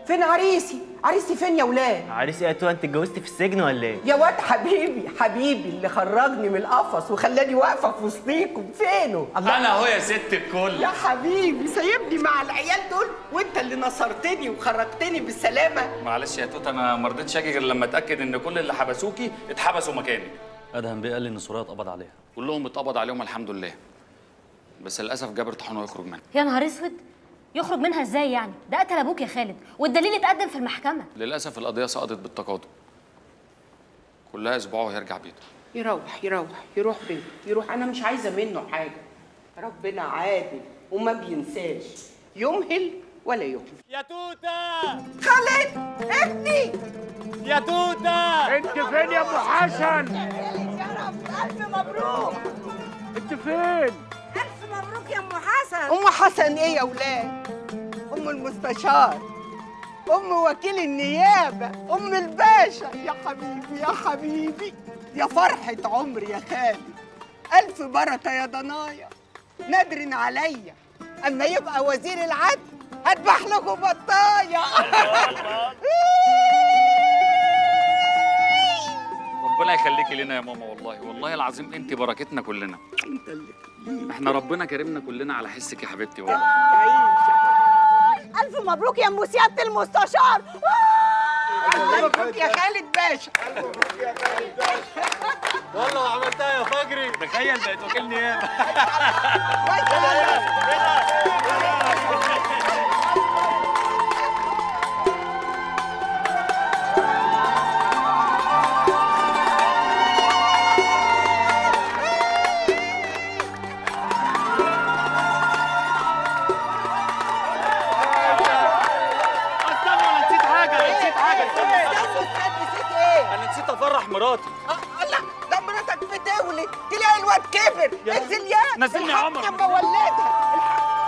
فين عريسي عريسي فين يا ولاد عريس ايه يا توه انت اتجوزت في السجن ولا ايه؟ يا واد حبيبي حبيبي اللي خرجني من القفص وخلاني واقفه في وسطيكم فينه الله انا اهو يا ست الكل يا حبيبي سايبني مع العيال دول وانت اللي نصرتني وخرجتني بالسلامه معلش يا توت انا ما رضيتش اجي غير لما اتاكد ان كل اللي حبسوكي اتحبسوا مكاني ادهم بيه قال لي ان سوريا اتقبض عليها كلهم اتقبض عليهم الحمد لله بس للاسف جابر طحنه يخرج منها يا نهار اسود يخرج منها ازاي يعني ده قتل ابوك يا خالد والدليل اتقدم في المحكمه للاسف القضيه سقطت بالتقادم كلها اسبوع وهيرجع بيته يروح يروح يروح بيته يروح انا مش عايزه منه حاجه ربنا عادل وما بينساش يمهل ولا يهمل يا توتة خالد ابني يا توتة انت فين يا ابو حسن ألف مبروك انت فين ألف مبروك يا أم حسن ام حسن ايه يا ولاد ام المستشار ام وكيل النيابه ام الباشا يا حبيبي يا حبيبي يا فرحه عمري يا خالد الف بركه يا ضنايا نادر عليا اما يبقى وزير العدل هذبح لكم بطايه ربنا يخليكي لنا يا ماما والله والله العظيم انت بركتنا كلنا انت اللي احنا ربنا كرمنا كلنا على حسك يا حبيبتي والله تعيش يا ألف مبروك يا أم سيادة المستشار حبيبي مبروك يا خالد باشا والله عملتها يا فجري تخيل بقت وكيل نيابه ما شاء الله استنى انا نسيت حاجة انا نسيت حاجة استنى استنى استنى نسيت ايه؟ انا نسيت افرح مراتي آه، لا ده مراتك بتولد تلاقي الواد كبر انزل يا نزلني يا عمر. لما ولدها الحق